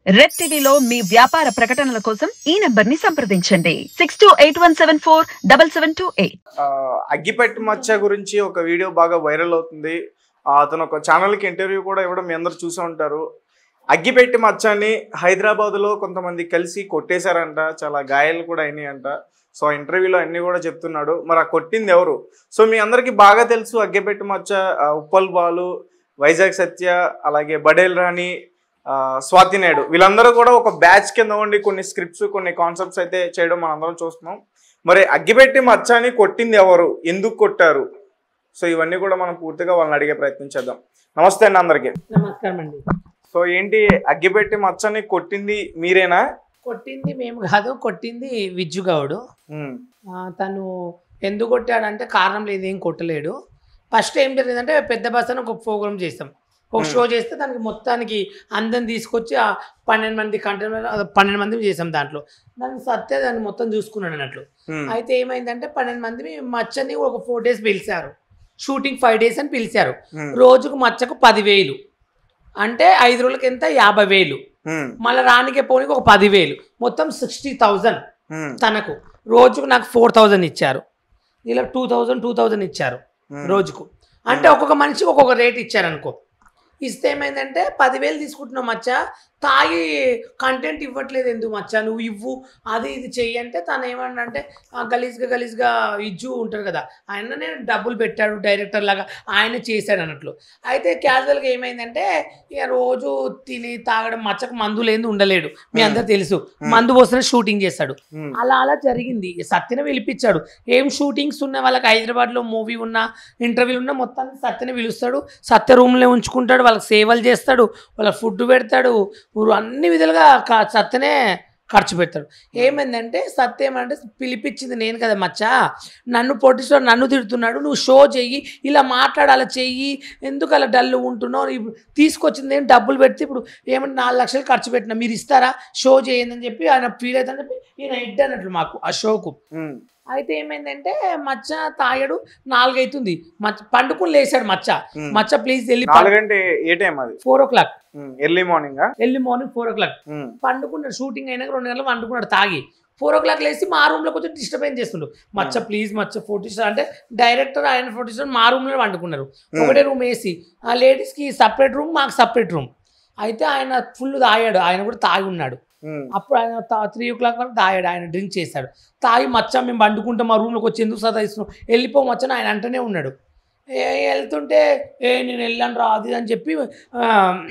Red టీవీలో మీ వ్యాపార ప్రకటనల కోసం ఈ నంబర్ ని సంప్రదించండి six two eight one seven four double seven two eight ఆ, అగ్గిపెట్టి మచ్చ గురించి ఒక వీడియో బాగా వైరల్ అవుతుంది ఆ, అతను ఒక ఛానల్కి ఇంటర్వ్యూ కూడా ఇవ్వడం మీ అందరూ చూసే ఉంటారు అగ్గిపెట్టి మచ్చని హైదరాబాద్లో కొంతమంది కలిసి కొట్టేశారంట చాలా గాయాలు కూడా అయినాయంట సో ఆ ఇంటర్వ్యూలో అన్ని కూడా చెప్తున్నాడు మరి ఆ కొట్టింది ఎవరు సో మీ అందరికీ బాగా తెలుసు అగ్గిపెట్టి మచ్చ ఆ, ఉప్పల్ బాలు వైజాగ్ సత్య అలాగే బడేల్ రాణి ఆ, స్వాతి నాయుడు వీళ్ళందరూ కూడా ఒక బ్యాచ్ కింద ఉండి కొన్ని స్క్రిప్ట్స్ కొన్ని కాన్సెప్ట్స్ అయితే చేయడం మనందరం చూస్తున్నాం మరి అగ్గిపెట్టి మచ్చని కొట్టింది ఎవరు ఎందుకు కొట్టారు సో ఇవన్నీ కూడా మనం పూర్తిగా వాళ్ళని అడిగే ప్రయత్నం చేద్దాం నమస్తే అండి అందరికి నమస్కారం అండి సో ఏంటి అగ్గిపెట్టి మచ్చని కొట్టింది మీరేనా కొట్టింది మేము కాదు కొట్టింది విజ్జుగౌడు ఉమ్, ఆ, తను ఎందుకు కొట్టాడంటే కారణం లేదు ఏం కొట్టలేడు ఫస్ట్ ఏం జరిగిందంటే పెద్ద బస్ అని ఒక ప్రోగ్రామ్ చేస్తాం ఒక Hmm. షో చేస్తే దానికి మొత్తానికి అందరిని తీసుకొచ్చి ఆ పన్నెండు మంది కంటెంట్ పన్నెండు మంది చేసాం దాంట్లో దానికి సత్య దాన్ని మొత్తం చూసుకున్నాడు అన్నట్లు ఉమ్, అయితే ఏమైందంటే పన్నెండు మంది మచ్చని ఒక ఫోర్ డేస్ పిలిచారు షూటింగ్ ఫైవ్ డేస్ అని పిలిచారు ఉమ్, రోజుకు మచ్చకు పదివేలు అంటే ఐదు రోజులకి ఎంత యాభై వేలు ఉమ్, మళ్ళీ రానికే పోనీకి ఒక పదివేలు మొత్తం సిక్స్టీ థౌజండ్ ఉమ్, తనకు రోజుకు నాకు ఫోర్ థౌజండ్ ఇచ్చారు ఇలా టూ థౌజండ్ టూ థౌజండ్ ఇచ్చారు ఉమ్, రోజుకు అంటే ఒక్కొక్క మనిషికి ఒక్కొక్క రేట్ ఇచ్చారు అనుకో ఇస్తే ఏమైందంటే పదివేలు తీసుకుంటున్నావు మచ్చ తాగి కంటెంట్ ఇవ్వట్లేదు ఎందుకు మచ్చ నువ్వు ఇవ్వు అది ఇది చెయ్యి అంటే తను ఏమన్నంటే "ఆ, గలీజ్గా గలీజ్గా ఇజ్జు ఉంటారు కదా ఆయననే డబ్బులు పెట్టాడు డైరెక్టర్ లాగా ఆయన చేశాడు అన్నట్లు అయితే క్యాజువల్గా ఏమైందంటే ఇక రోజు తిని తాగడం మచ్చకు మందు లేని ఉండలేడు మీ Hmm. అందరు తెలుసు Hmm. మందు పోస్తేనే షూటింగ్ చేస్తాడు ఉమ్, అలా అలా జరిగింది సత్యన పిలిపించాడు ఏం షూటింగ్స్ ఉన్న వాళ్ళకి హైదరాబాద్లో మూవీ ఉన్న ఇంటర్వ్యూలు ఉన్న మొత్తాన్ని సత్యనే పిలుస్తాడు సత్య రూమ్లో ఉంచుకుంటాడు వాళ్ళకి సేవలు చేస్తాడు వాళ్ళకి ఫుడ్ పెడతాడు ఊరు అన్ని విధాలుగా క- సత్యనే ఖర్చు పెడతాడు ఏమైందంటే సత్య ఏమంటే పిలిపించింది నేను కదా మచ్చా నన్ను పొట్టిస్తాడు నన్ను తిడుతున్నాడు నువ్వు షో చెయ్యి ఇలా మాట్లాడు అలా చెయ్యి ఎందుకు అలా డల్ ఉంటున్నావు ఇప్పుడు తీసుకొచ్చింది ఏం డబ్బులు పెడితే ఇప్పుడు ఏమంటే నాలుగు లక్షలు ఖర్చు పెట్టినా మీరు ఇస్తారా షో చేయండి అని చెప్పి ఆయన ఫీల్ అవుతుందని చెప్పి ఈయన హిట్ అన్నట్లు మాకు ఆ షోకు ఉమ్, అయితే ఏమైందంటే మచ్చ తాగాడు నాలుగైతుంది మచ్చ పండుకుని లేచాడు మచ్చ ఉమ్. మచ్చ ప్లీజ్ వెళ్ళి నాలుగంటే ఏ టైం అది four o'clock early morning early morning four o'clock పండుకున్నాడు షూటింగ్ అయినాక రెండు గంటలు పండుకున్నాడు తాగి ఫోర్ ఓ క్లాక్ లేచి మా రూమ్లోకి వచ్చి డిస్టర్బెన్స్ చేస్తుండు మచ్చ ప్లీజ్ మచ్చ ఫోటో స్టార్ అంటే డైరెక్టర్ ఆయన ఫోటో స్టార్ మా రూమ్లో పండుకున్నారు ఒకటే రూమ్ వేసి ఆ లేడీస్కి సపరేట్ రూమ్ మాకు సపరేట్ రూమ్ అయితే ఆయన ఫుల్ తాగాడు ఆయన కూడా తాగి ఉన్నాడు అప్పుడు ఆయన త్రీ ఓ క్లాక్ వరకు తాగాడు ఆయన డ్రింక్ చేశాడు తాగి మచ్చ మేము పండుకుంటాం మా రూమ్లోకి వచ్చి ఎందుకు సదాయిస్తున్నాం వెళ్ళిపో మచ్చని ఆయన అంటనే ఉన్నాడు ఏ వెళ్తుంటే ఏ నేను వెళ్ళాను రా అది ఇది అని చెప్పి ఆ,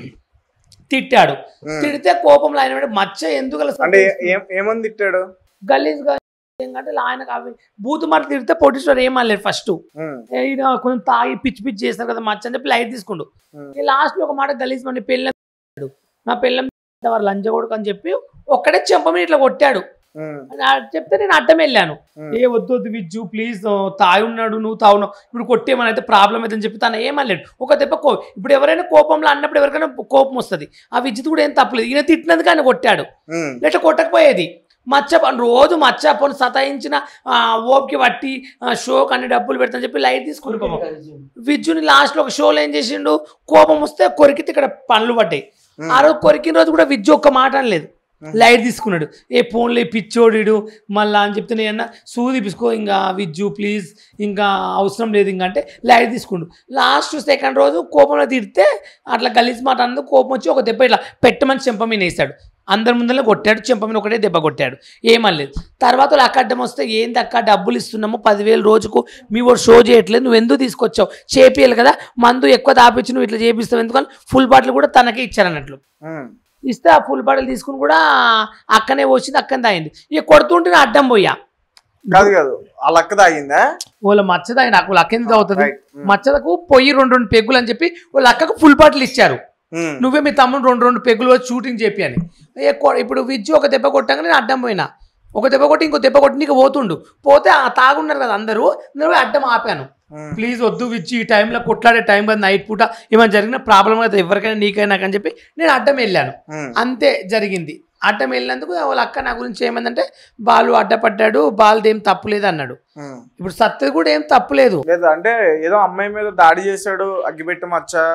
తిట్టాడు తిడితే కోపంలో ఆయన వెంట మచ్చ ఎందుకు అలా అంటే ఏం ఏమని తిట్టాడు గలీజ్గా అంటే ఆయనకు అవి బూతు మాట తిడితే పొట్టిస్తారు ఏమనలేదు ఫస్ట్ ఉమ్, ఈయన కొంచెం తాగి పిచ్చి పిచ్చి చేస్తారు కదా మచ్చ అని చెప్పి లైట్ తీసుకుండు ఉమ్, లాస్ట్ లో ఒక మాట గలీజ్ మన పెళ్ళం నా పెళ్ళం వారు లంచ కొడుకు అని చెప్పి ఒక్కడే చెంపమని ఇట్లా కొట్టాడు ఉమ్, అని ఆ- చెప్తే నేను అడ్డం వెళ్ళాను ఉమ్, ఏ వద్దు వద్దు విజ్జు ప్లీజ్ తాగి ఉన్నాడు నువ్వు తాగున్నావు ఇప్పుడు కొట్టేమని అయితే ప్రాబ్లం అవుతుందని చెప్పి తను ఏమనలేడు ఒక దెబ్బ కో ఇప్పుడు ఎవరైనా కోపంలో అన్నప్పుడు ఎవరికైనా కోపం వస్తుంది ఆ విజ్జుది కూడా ఏం తప్పలేదు ఈయన తిట్టినందుకు ఆయన కొట్టాడు ఉమ్, లేట కొట్టకపోయేది మచ్చ పని రోజు మచ్చ పని సతాయించిన ఆ, ఓపిక పట్టి ఆ, షోకి అన్ని డబ్బులు పెడతాని చెప్పి లైట్ తీసుకుని పాపం విజ్జుని లాస్ట్లో ఒక షోలో ఏం చేసిండు కోపం వస్తే కొరికితే ఇక్కడ పనులు పడ్డాయి ఉమ్, ఆ రోజు కొరికిన రోజు కూడా విజ్జు ఒక్క మాట అనలేదు లైట్ తీసుకున్నాడు ఏ ఫోన్లో పిచ్చోడిడు మళ్ళా అని చెప్తే నేను సూది పిసుకో ఇంకా విజ్జు ప్లీజ్ ఇంకా అవసరం లేదు ఇంకా అంటే లైట్ తీసుకుండు లాస్ట్ సెకండ్ రోజు కోపంలో తిడితే అట్లా గలీజ్ మాట అన్నది కోపం వచ్చి ఒక దెబ్బ ఇట్లా పెట్టమని చెంప మీద వేసాడు అందరి ముందర కొట్టాడు చెంప మీద ఒకటే దెబ్బ కొట్టాడు ఏమనలేదు తర్వాత వాళ్ళు అక్క అడ్డం వస్తే ఏంది అక్క డబ్బులు ఇస్తున్నాము పదివేలు రోజుకు మీ వాడు షో చేయట్లేదు నువ్వు ఎందుకు తీసుకొచ్చావు చేపియాలి కదా మందు ఎక్కువ దాపించి నువ్వు ఇట్లా చేపిస్తావు ఎందుకని ఫుల్ బాటిల్ కూడా తనకే ఇచ్చారన్నట్లు ఉమ్, ఇస్తే ఆ ఫుల్ బాటిల్ తీసుకుని కూడా అక్కనే వచ్చింది అక్కనే తాగింది ఇక కొడుతుంటే నేను అడ్డం పోయా కాదు కాదు ఆ లక్క తాగిందా వాళ్ళ మచ్చ తాగిన నాకు లక్క ఎందుకు అవుతుంది Right. ఉమ్, మచ్చలకు పొయ్యి రెండు రెండు పెగ్గులు అని చెప్పి వాళ్ళ అక్కకు ఫుల్ బాటిల్ ఇచ్చారు ఉమ్, నువ్వే మీ తమ్ముడు రెండు రెండు పెగ్గులు వచ్చి షూటింగ్ చెప్పి అని ఏ కొ- ఇప్పుడు విజ్జు ఒక దెబ్బ కొట్టంగా నేను అడ్డం పోయినా ఒక దెబ్బ కొట్టి ఇంకో దెబ్బ కొట్టి నీకు పోతుండు పోతే ఆ తాగున్నారు కదా అందరూ నేను పోయి అడ్డం ఆపాను ఉమ్, ప్లీజ్ వద్దు విచ్చి ఈ టైంలో కొట్లాడే టైం కదా నైట్ పూట ఏమైనా జరిగిన ప్రాబ్లం అయితే ఎవరికైనా నీకైనా అని చెప్పి నేను అడ్డం వెళ్ళాను ఉమ్, అంతే జరిగింది అడ్డం వెళ్ళినందుకు వాళ్ళ అక్క నా గురించి ఏమందంటే బాలు అడ్డపడ్డాడు బాలుది ఏం తప్పులేదు అన్నాడు ఉమ్. ఇప్పుడు సత్యది కూడా ఏం తప్పులేదు లేదు అంటే ఏదో అమ్మాయి మీద దాడి చేశాడు అగ్గిపెట్టి మచ్చ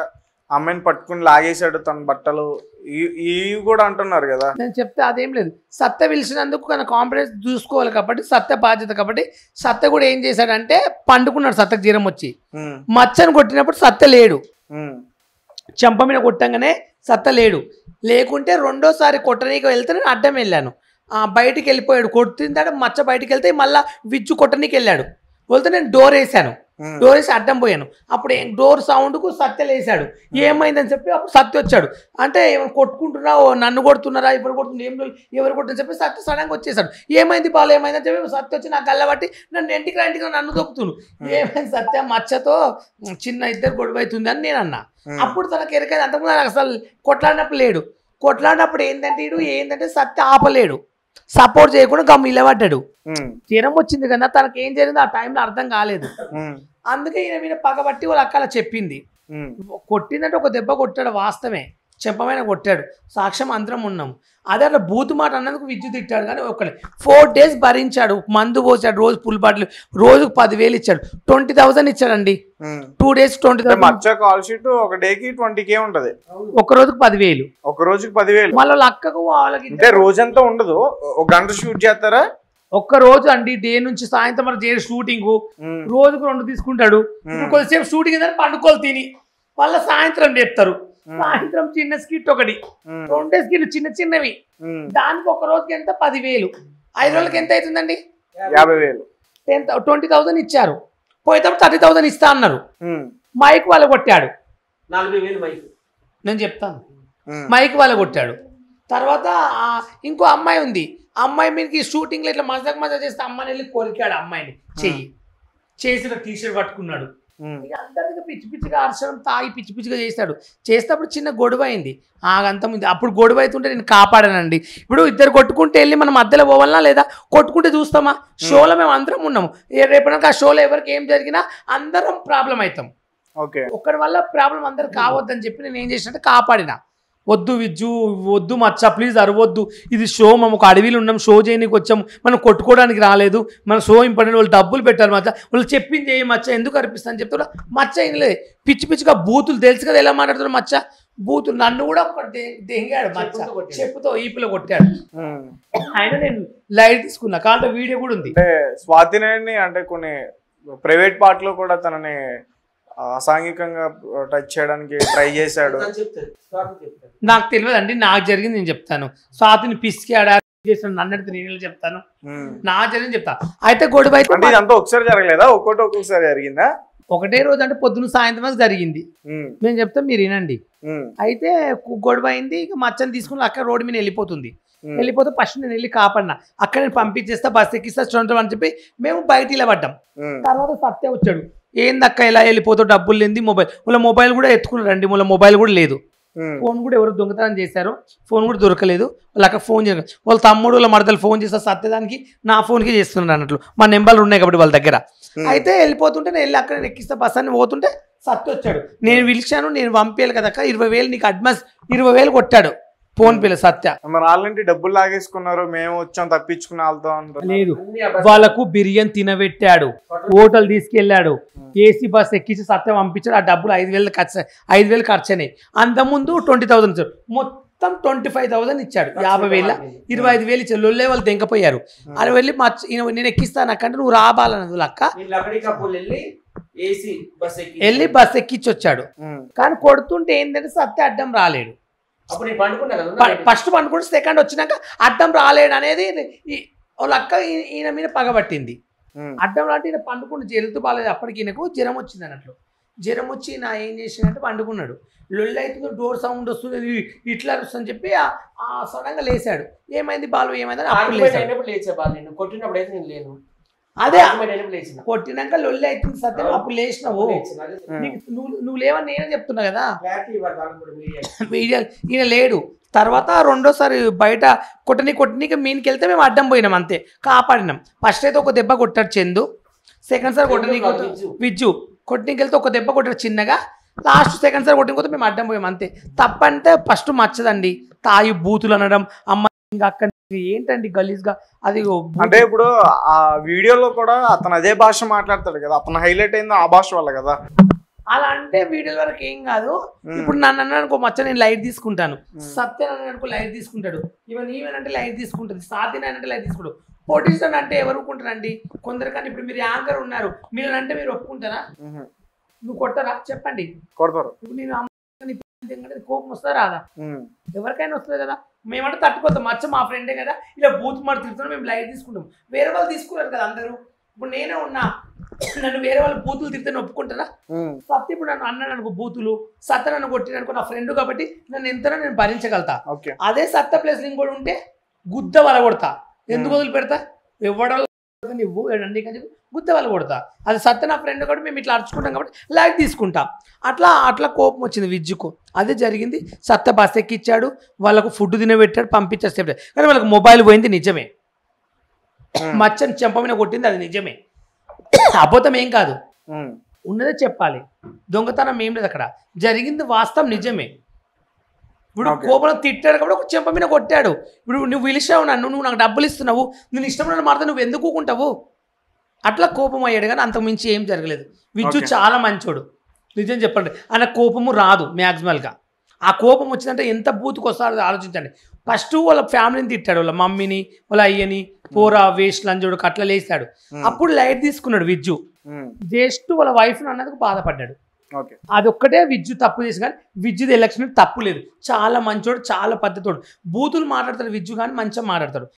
అమ్మాయిని పట్టుకుని లాగేశాడు తన బట్టలు ఇ- ఇవి కూడా అంటున్నారు కదా నేను చెప్తే అదేం లేదు సత్య పిలిచినందుకు తన కాన్ఫిడెన్స్ చూసుకోవాలి కాబట్టి సత్య బాధ్యత కాబట్టి సత్య కూడా ఏం చేశాడంటే పండుకున్నాడు సత్యకు జీరం వచ్చి ఉమ్, మచ్చని కొట్టినప్పుడు సత్య లేడు ఉమ్, చెంప మీద కొట్టంగానే సత్త లేడు లేకుంటే రెండోసారి కొట్టనీకి వెళ్తే నేను అడ్డం వెళ్ళాను ఆ బయటికి వెళ్ళిపోయాడు కొట్టిందాడు మచ్చ బయటికి వెళ్తే మళ్ళా విజ్జు కొట్టనీకి వెళ్ళాడు వెళ్తే నేను డోర్ వేసాను ఉమ్, డోర్ వేసి అడ్డం పోయాను అప్పుడు ఏం- డోర్ సౌండ్కు సత్య లేసాడు ఏమైందని చెప్పి అప్పుడు సత్య వచ్చాడు అంటే ఏమైనా కొట్టుకుంటున్నావు నన్ను కొడుతున్నారా ఇప్పుడు కొడుతున్నా ఏం లేదు, ఎవరు కొడుతున్నా చెప్పి సత్య సడన్గా వచ్చేసాడు ఏమైంది బాలు ఏమైందని చెప్పి సత్య వచ్చి నాకు గల్లబట్టి నన్ను ఇంటికి రా ఇంటికి రా, నన్ను దొక్కుతును ఏమైంది సత్య మచ్చతో చిన్న ఇద్దరు గొడవ అవుతుంది అని నేను అన్నా ఉమ్, అప్పుడు తనకి ఎరకైంది అంతకుముందు నాకు అసలు కొట్లాడినప్పుడు లేడు కొట్లాడినప్పుడు ఏంటంటే ఇడు ఏంటంటే సత్య ఆపలేడు సపోర్ట్ చేయకుండా గమ్ము ఇలబడ్డాడు ఉమ్, జ్వరం వచ్చింది కదా తనకి ఏం జరిగిందో ఆ టైంలో అర్థం కాలేదు ఉమ్, అందుకే ఈయన మీద పగబట్టి వాళ్ళ అక్కల చెప్పింది ఉమ్, కొట్టిందంటే ఒక దెబ్బ కొట్టాడు వాస్తవమే చెప్పమైన కొట్టాడు సాక్ష్యం అందరం ఉన్నాం అదే అట్లా బూతు మాట అన్నందుకు విద్యుత్ తిట్టాడు కానీ ఒకలే ఫోర్ డేస్ భరించాడు మందు పోసాడు రోజు ఫుల్ బాటిల్ రోజుకు పదివేలు ఇచ్చాడు ట్వంటీ థౌసండ్ ఇచ్చాడండి ఉమ్. టూ డేస్ ట్వంటీ అంటే థౌసండ్ మచ్చ కాల్ షీట్ ఒక డేకి ట్వంటీ కే ఉంటది ఒక రోజుకు పదివేలు ఒక రోజుకి పదివేలు మళ్ళీ వాళ్ళ అక్కకు వాళ్ళకి అంటే రోజంతా ఉండదు ఒక గంట షూట్ చేస్తారా ఒక్క రోజు అండి డే నుంచి సాయంత్రం వరకు చేసే షూటింగ్ ఉమ్, రోజుకు రెండు తీసుకుంటాడు ఇప్పుడు కొద్దిసేపు షూటింగ్ ఏదైనా పండుకోలు తిని మళ్ళీ సాయంత్రం చెప్తారు సాయంత్రం చిన్న స్కిట్ ఒకటి ఉమ్, రెండే స్కిట్ చిన్న చిన్నవి ఉమ్, దానికి ఒక రోజుకి ఎంత పదివేలు ఐదు రోజులకి ఎంత అవుతుందండి యాభై వేలు టెన్ ట్వంటీ థౌసండ్ ఇచ్చారు పోయేటప్పుడు థర్టీ థౌసండ్ ఇస్తా అన్నారు ఉమ్, మైక్ వాళ్ళు కొట్టాడు నలభై వేలు మైక్ నేను చెప్తాను ఉమ్, మైక్ వాళ్ళు కొట్టాడు తర్వాత ఆ, ఇంకో అమ్మాయి ఉంది ఆ అమ్మాయి మీదకి షూటింగ్లో ఇట్లా మజాక్ మజా చేస్తే అమ్మాయిని వెళ్ళి కొరికాడు అమ్మాయిని చెయ్యి చేసిన టీషర్ట్ పట్టుకున్నాడు ఉమ్, ఇక అందరికీ పిచ్చి పిచ్చిగా అరచడం తాగి పిచ్చి పిచ్చిగా చేస్తాడు చేసేటప్పుడు చిన్న గొడవ అయింది ఆగంతం ఉంది అప్పుడు గొడవ అవుతుంటే నేను కాపాడానండి ఇప్పుడు ఇద్దరు కొట్టుకుంటే వెళ్ళి మనం మధ్యలో పోవాలనా లేదా కొట్టుకుంటే చూస్తామా షోలో మేము అందరం ఉన్నాము ఏ రేపటికి ఆ షోలో ఎవరికి ఏం జరిగినా అందరం ప్రాబ్లం అవుతాం ఓకే ఒక్కడి వల్ల ప్రాబ్లం అందరు కావద్దని చెప్పి నేను ఏం చేసినట్టు కాపాడిన వద్దు విజ్జు వద్దు మచ్చ ప్లీజ్ అరవద్దు ఇది షో మేము ఒక అడవిలో ఉన్నాం షో చేయడానికి వచ్చాము మనం కొట్టుకోవడానికి రాలేదు మన షో ఇంపార్టెంట్ వాళ్ళు డబ్బులు పెట్టారు మచ్చ వాళ్ళు చెప్పింది ఏ మచ్చ ఎందుకు అనిపిస్తా అని చెప్తారు మచ్చ వినలేదు పిచ్చి పిచ్చిగా బూతులు తెలుసు కదా ఎలా మాట్లాడుతారు మచ్చ బూతులు నన్ను కూడా ఒకటి దే- దెంగాడు మచ్చ చెప్పుతో కొట్టాడు. చెప్పుతో ఈపులో కొట్టాడు ఉమ్. ఆయన నేను లైట్ తీసుకున్నా కాబట్టి వీడియో కూడా ఉంది అంటే స్వాతినేని అంటే కొన్ని ప్రైవేట్ పార్ట్ లో కూడా తనని ఆ, అసాంఘికంగా టచ్ చేయడానికి ట్రై చేశాడు తను చెప్తాడు స్వాతి చెప్తాడు నాకు తెలియదు అండి నాకు జరిగింది నేను చెప్తాను స్వాతిని పిసికాడా చేసిన నన్నడితే నేను చెప్తాను ఉమ్. నా జరిగింది చెప్తా అయితే గొడవ అయితే అంటే ఇదంతా ఒకసారి జరగలేదా ఒక్కోటి ఒక్కొక్కసారి జరిగిందా ఒకటే రోజు అంటే పొద్దున సాయంత్రం వరకు జరిగింది ఉమ్, మేము చెప్తాం మీరు వినండి ఉమ్, అయితే కు- గొడవ అయింది ఇక మచ్చని తీసుకుని అక్కడ రోడ్డు మీద వెళ్ళిపోతుంది ఉమ్, వెళ్ళిపోతే ఫస్ట్ నేను వెళ్ళి కాపాడినా అక్కడ నేను పంపించేస్తా బస్ ఎక్కిస్తా చూడండి అని చెప్పి మేము బయట ఇలా పడ్డాం ఉమ్, తర్వాత సత్య వచ్చాడు ఏందక్క ఇలా వెళ్ళిపోతావు డబ్బులు లేని మొబైల్ వాళ్ళ మొబైల్ కూడా ఎత్తుకున్నారండి వాళ్ళ మొబైల్ కూడా లేదు ఉమ్, ఫోన్ కూడా ఎవరు దొంగతనం చేశారు ఫోన్ కూడా దొరకలేదు వాళ్ళు అక్కడ ఫోన్ చేయరు వాళ్ళ తమ్ముడు వాళ్ళ మడతలు ఫోన్ చేస్తే సత్యదానికి నా ఫోన్కి చేస్తున్నారు అన్నట్లు మా నెంబర్లు ఉన్నాయి కాబట్టి వాళ్ళ దగ్గర ఉమ్. అయితే వెళ్ళిపోతుంటే నేను వెళ్ళి అక్కడ ఎక్కిస్తే బస్ అని పోతుంటే సత్య వచ్చాడు నేను పిలిచాను నేను పంపేయాలి కదక్క ఇరవై వేలు నీకు అడ్వాన్స్ ఇరవై వేలు కొట్టాడు ఫోన్ పేలు సత్య మరి వాళ్ళంటి డబ్బులు లాగేసుకున్నారు మేము వచ్చాం తప్పించుకుని వెళ్తాం అంటారు లేదు అన్ని అబద్ధాలు. వాళ్ళకు బిర్యానీ తినబెట్టాడు హోటల్ తీసుకెళ్ళాడు ఏసీ బస్ ఎక్కించి సత్యం పంపించాడు ఆ డబ్బులు ఐదు వేలు ఖర్చు ఐదు వేలు ఖర్చు అయినాయి అంతకుముందు ట్వంటీ థౌసండ్ ఇచ్చాడు మొత్తం ట్వంటీ ఫైవ్ థౌసండ్ ఇచ్చాడు యాభై వేల ఇరవై ఐదు వేలు ఇచ్చాడు లొల్లే వాళ్ళు తెంకపోయారు అది వెళ్ళి మా ఈయన నేను ఎక్కిస్తాను అక్కంటే నువ్వు రాబాలన్నది లక్క నేను లకడీ కప్పులు వెళ్ళి ఏసీ బస్ ఎక్కి వెళ్ళి బస్ ఎక్కించి వచ్చాడు ఉమ్, కానీ కొడుతుంటే ఏంటంటే సత్య అడ్డం రాలేడు అప్పుడు నేను పండుకున్నా కదా ప- ఫస్ట్ పండుకుంటే సెకండ్ వచ్చినాక అడ్డం రాలేడు అనేది ఈ- వాళ్ళ అక్క ఈ- ఈయన మీద పగబట్టింది ఉమ్, అడ్డం అంటే ఈయన పండుకుని జరుగుతూ బాగాలేదు అప్పటికి ఈయనకు జ్వరం వచ్చింది అన్నట్లు జ్వరం వచ్చి నా ఏం చేసిందంటే పండుకున్నాడు లొల్లి అవుతుందో డోర్ సౌండ్ వస్తుంది ఇది ఇట్లా వస్తుందని చెప్పి ఆ- ఆ సడన్గా లేచాడు ఏమైంది బాలు ఏమైందని అప్పుడు ఆర్గ్యుమెంట్ లేచాడు అయినప్పుడు లేచా బాగా నేను కొట్టినప్పుడు అయితే నేను లేను అదే ఆర్గ్యుమెంట్ అయినప్పుడు లేచిన కొట్టినాక లొల్లి అవుతుంది సత్యం అప్పుడు లేచినావు లేచిన. అదే ఉమ్. నీకు నువ్వు నువ్వు లేవని నేనే చెప్తున్నా కదా clarity ఇవ్వాలి దానికి కూడా మీడియా ఈయన ఈయన లేడు తర్వాత రెండోసారి బయట కొట్టని కొట్టనీకి మీనికి వెళ్తే మేము అడ్డం పోయినాం అంతే కాపాడినాం ఫస్ట్ అయితే ఒక దెబ్బ కొట్టాడు చందు సెకండ్ సార్ కొట్టనీకి కాదు, విజ్జు. విజ్జు కొట్టనీకి వెళ్తే ఒక దెబ్బ కొట్టాడు చిన్నగా లాస్ట్ సెకండ్ సార్ కొట్టిన పోతే మేము అడ్డం పోయాం అంతే తప్పంటే ఫస్ట్ మచ్చదండి తాయి బూతులు అనడం అమ్మ ఇంకా అక్కడ ఏంటండి గలీజ్గా అది ఓ బూతు- అంటే ఇప్పుడు ఆ వీడియోలో కూడా అతను అదే భాష మాట్లాడతాడు కదా అతను హైలైట్ అయింది ఆ భాష వల్ల కదా అలా అంటే వీడియోల వరకు ఏం కాదు ఇప్పుడు నన్ను అన్నాడు అనుకో మచ్చ నేను లైట్ తీసుకుంటాను సత్యన్ అన్నాడు అనుకో లైట్ తీసుకుంటాడు ఇవన్నీ ఈవెన్ లైట్ తీసుకుంటుంది సాతిన్ అంటే లైట్ తీసుకుంటాడు పొటిషన్ అంటే ఎవరు ఒప్పుకుంటారండి కొందరు కానీ ఇప్పుడు మీరు యాంకర్ ఉన్నారు మీరు అంటే మీరు ఒప్పుకుంటారా మ్మ్. నువ్వు కొట్టరా చెప్పండి కొడతారు ఇప్పుడు నేను అమ్మాయిని ఇప్పుడు కోపం వస్తా రాదా మ్మ్. ఎవరికైనా వస్తుంది కదా మేమంటే తట్టుకోతాం మచ్చ మా ఫ్రెండే కదా ఇలా బూత్ మాట తిరుగుతున్నాం మేము లైట్ తీసుకుంటాం వేరే వాళ్ళు తీసుకున్నారు కదా అందరూ ఇప్పుడు నేనే ఉన్నా నన్ను వేరే వాళ్ళు బూతులు తిరిగితే ఒప్పుకుంటారా మ్మ్. సత్య ఇప్పుడు నన్ను అన్నాడు అనుకో బూతులు సత్త నన్ను కొట్టిన అనుకో నా ఫ్రెండ్ కాబట్టి నన్ను ఎంతనో నేను భరించగలుగుతా ఓకే అదే సత్త ప్లేస్ ఇంకోటి ఉంటే గుద్ద వల కొడతా ఎందుకు వదిలి పెడతా ఎవడ నువ్వు ఎడండి అని చెప్పి గుద్ద వల కొడతా అది సత్త నా ఫ్రెండ్ కాబట్టి మేము ఇట్లా అరుచుకుంటాం కాబట్టి లైక్ తీసుకుంటాం అట్లా అట్లా కోపం వచ్చింది విజ్జుకు అదే జరిగింది సత్త బస్ ఎక్కిచ్చాడు వాళ్ళకు ఫుడ్ తినబెట్టాడు పంపించాడు సెపరేట్ కానీ వాళ్ళకి మొబైల్ పోయింది నిజమే మచ్చని చెంప మీద కొట్టింది అది నిజమే అబద్ధం ఏం కాదు మ్మ్. ఉన్నదే చెప్పాలి దొంగతనం ఏం లేదు అక్కడ జరిగింది వాస్తవం నిజమే ఇప్పుడు Okay. కోపంలో తిట్టాడు కాబట్టి ఒక చెంప మీద కొట్టాడు ఇప్పుడు నువ్వు పిలిచావు నన్ను నువ్వు నాకు డబ్బులు ఇస్తున్నావు నేను ఇష్టమైన మాట నువ్వు ఎందుకు ఊకుంటావు అట్లా కోపం అయ్యాడు కానీ అంతకు మించి ఏం జరగలేదు విద్యు Okay. చాలా మంచోడు నిజం చెప్పండి ఆయన కోపము రాదు మ్యాక్సిమల్గా ఆ కోపం వచ్చిందంటే ఎంత బూతుకు వస్తాడో ఆలోచించండి ఫస్ట్ వాళ్ళ ఫ్యామిలీని తిట్టాడు వాళ్ళ మమ్మీని వాళ్ళ అయ్యని పోరా వేస్ట్ లంజోడు కట్ల లేస్తాడు మ్మ్. అప్పుడు లైట్ తీసుకున్నాడు విజ్జు మ్మ్. జస్ట్ వాళ్ళ వైఫ్ని అన్నందుకు బాధపడ్డాడు ఓకే అదొక్కటే విద్యు తప్పు చేసి కానీ విద్యుత్ ఎలక్షన్ తప్పు లేదు చాలా మంచోడు చాలా పద్ధతోడు బూతులు మాట్లాడతాడు విద్యు కానీ మంచిగా మాట్లాడతాడు